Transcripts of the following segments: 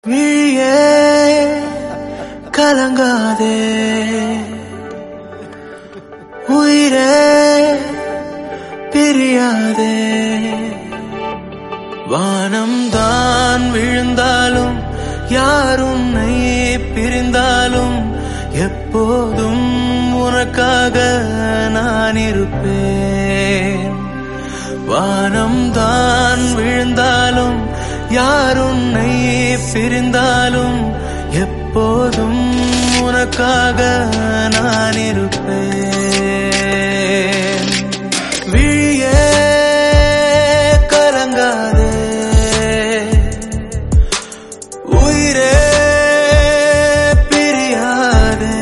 விழியே கலங்காதே உயிரே பிரியாதே வானம் தான் விழுந்தாலும் யார் உன்னை பிரிந்தாலும் எப்போதும் உனக்காக நான் இருப்பேன் வானம் தான் விழுந்தாலும் யார் உன்னை பிரிந்தாலும் எப்போதும் உனக்காக நான் இருப்பேன் விழியே கலங்காதே உயிரே பிரியாதே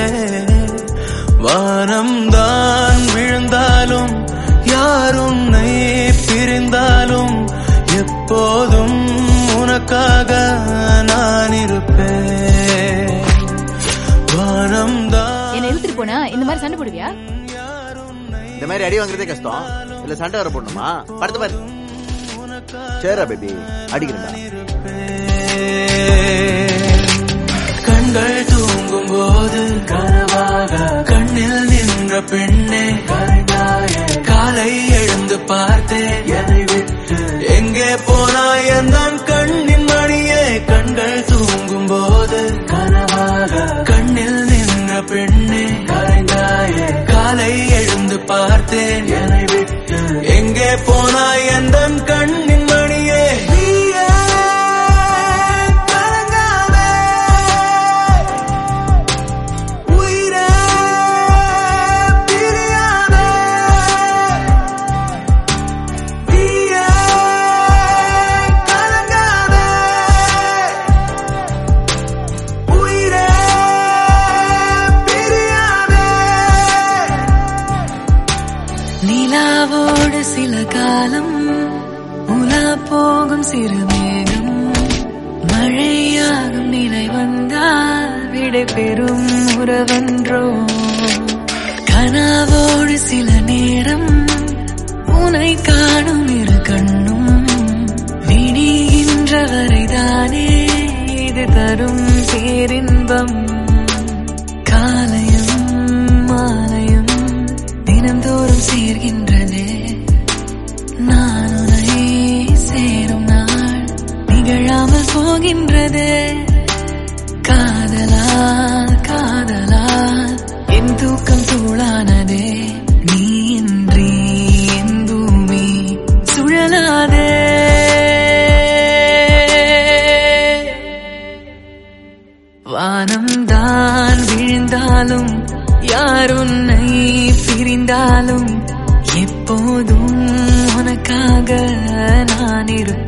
வானம் தான் விழுந்தாலும் யார் உன்னை பிரிந்தாலும் எப்போதும் உனக்காக நான் இருப்பேன் வானம் தான் என்ன இழுத்துட்டு போனா இந்த மாதிரி சண்டை போடுவியா இந்த மாதிரி அடி வாங்குறதே கஷ்டம் இல்ல சண்டை வர போடணுமா படுத்து பாரு சரிடா பேபி அடிக்கிறேன்டா கண்கள் தூங்கும் போது கனவாக கண்ணில் நின்ற பெண்ணே கண்டாய காலை எழுந்து பார்த்தேன் என்னை விட்டு எங்கே போனாய் எந்தான் கண்ணின் மணியே கண்கள் தூங்கும் போது கனவாக கண்ணில் நின்ற பெண்ணே கரைந்தாய காலை எழுந்து பார்த்தேன் என்னை விட்டு எங்கே போனாய் எந்தன் கண்ணின் மணியே நீயே கலங்காதே உயிரே பிரியாதே நீயே கலங்காதே உயிரே பிரியாதே நிலாவோடு சில காலம் உலா போகும் சிறு மேகம் மழையாகும் நிலை வந்தால் விடை பெறும் உறவன்றோ கனாவோடு சில நேரம் உனை காணும் இரு கண்ணும் விடிகின்ற வரைதானே இது தரும் பேரின்பம் காலையும் மாலையும் தினந்தோறும் சேர்கின்றதே நான் உன்னை சேரும் நாள் நிகழாமல் போகின்றதே காதலால் காதலால் என் தூக்கம் தூளானதே நீ இன்றி என் பூமி சுழலாதே வானம் தான் விழுந்தாலும் யார் உன்னை பிரிந்தாலும் எப்போதும் உனக்காக நான் இருப்பேன்